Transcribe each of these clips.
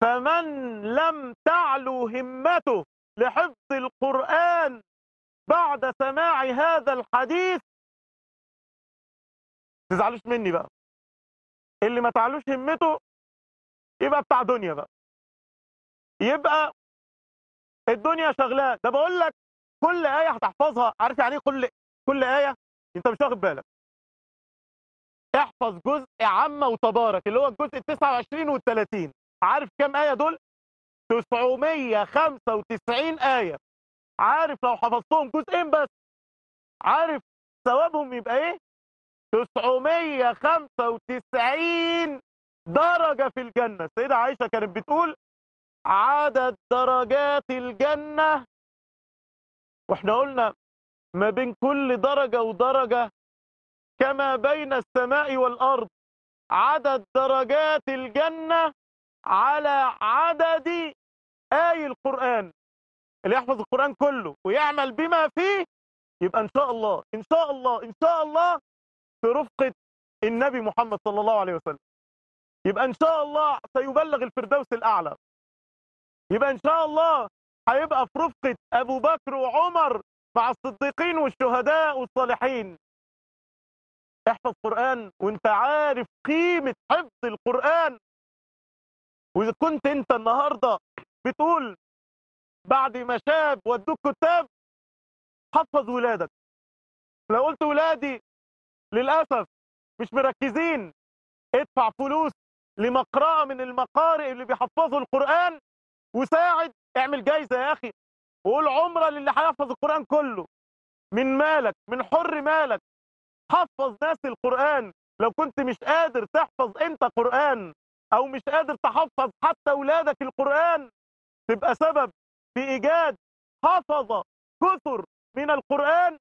فمن لم تعلو همته لحفظ القرآن بعد سماع هذا الحديث تزعلوش مني بقى اللي ما تعلوش همته يبقى بتاع دنيا بقى يبقى الدنيا شغلاه ده بقول لك كل آية هتحفظها عارف يعني ايه كل كل آية انت مش واخد بالك احفظ جزء عامة وتبارك اللي هو الجزء ال 29 وال 30 عارف كام آية دول 995 آية عارف لو حفظتهم جزئين بس عارف ثوابهم يبقى ايه 995 درجة في الجنة السيدة عائشة كانت بتقول عدد درجات الجنة واحنا قلنا ما بين كل درجة ودرجة كما بين السماء والأرض عدد درجات الجنة على عدد آي القرآن اللي يحفظ القرآن كله ويعمل بما فيه يبقى إن شاء الله إن شاء الله إن شاء الله في رفقة النبي محمد صلى الله عليه وسلم يبقى إن شاء الله سيبلغ الفردوس الأعلى يبقى إن شاء الله هيبقى في رفقة أبو بكر وعمر مع الصديقين والشهداء والصالحين احفظ قرآن وانت عارف قيمة حفظ القرآن وإذا كنت انت النهاردة بتقول بعد ما شاب ودوك كتاب حفظ ولادك لو قلت ولادي للأسف مش مركزين ادفع فلوس لمقرأة من المقارئ اللي بيحفظوا القرآن وساعد اعمل جايزة يا أخي وقول عمرة للي هيحفظ القرآن كله من مالك من حر مالك حفظ ناس القرآن لو كنت مش قادر تحفظ انت قرآن او مش قادر تحفظ حتى اولادك القرآن تبقى سبب في ايجاد حفظة كثر من القرآن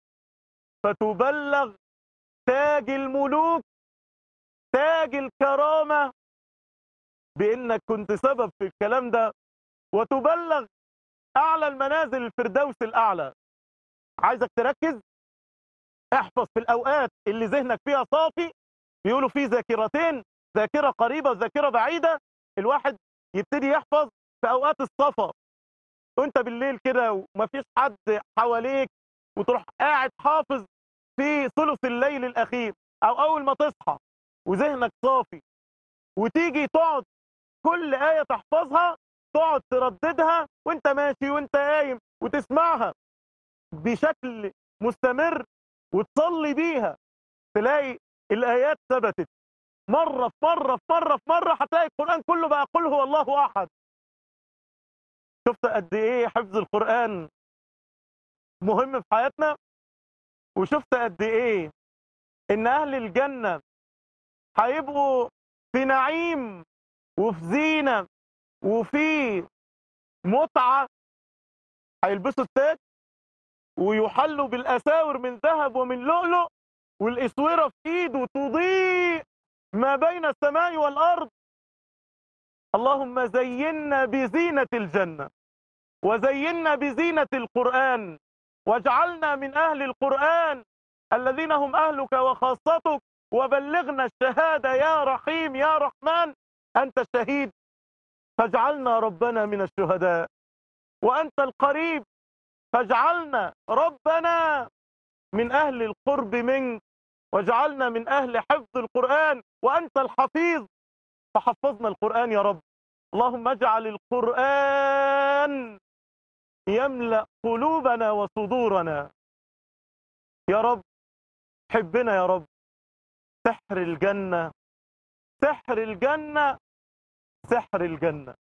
فتبلغ تاج الملوك تاج الكرامة بانك كنت سبب في الكلام ده وتبلغ اعلى المنازل الفردوس الاعلى عايزك تركز احفظ في الاوقات اللي ذهنك فيها صافي بيقولوا في ذاكرتين ذاكرة قريبة وذاكرة بعيدة الواحد يبتدي يحفظ في اوقات الصفا وانت بالليل كده ومفيش حد حواليك وتروح قاعد حافظ في ثلث الليل الاخير او اول ما تصحى وذهنك صافي وتيجي تقعد كل آية تحفظها تقعد ترددها وانت ماشي وانت قايم وتسمعها بشكل مستمر وتصلي بيها تلاقي الآيات ثبتت مرة في مرة في مرة في مرة هتلاقي القرآن كله بقى قل هو الله أحد شفت قد إيه حفظ القرآن مهم في حياتنا وشفت قد إيه إن أهل الجنة هيبقوا في نعيم وفي زينة وفي متعة هيلبسوا التاج ويحلوا بالأساور من ذهب ومن لؤلؤ والإسورة في إيده تضيء ما بين السماء والأرض اللهم زينا بزينة الجنة وزينا بزينة القرآن واجعلنا من أهل القرآن الذين هم أهلك وخاصتك وبلغنا الشهادة يا رحيم يا رحمن أنت الشهيد فاجعلنا ربنا من الشهداء وأنت القريب فاجعلنا ربنا من أهل القرب منك واجعلنا من أهل حفظ القرآن وأنت الحفيظ فحفظنا القرآن يا رب اللهم اجعل القرآن يملأ قلوبنا وصدورنا يا رب حبنا يا رب سحر الجنة سحر الجنة سحر الجنة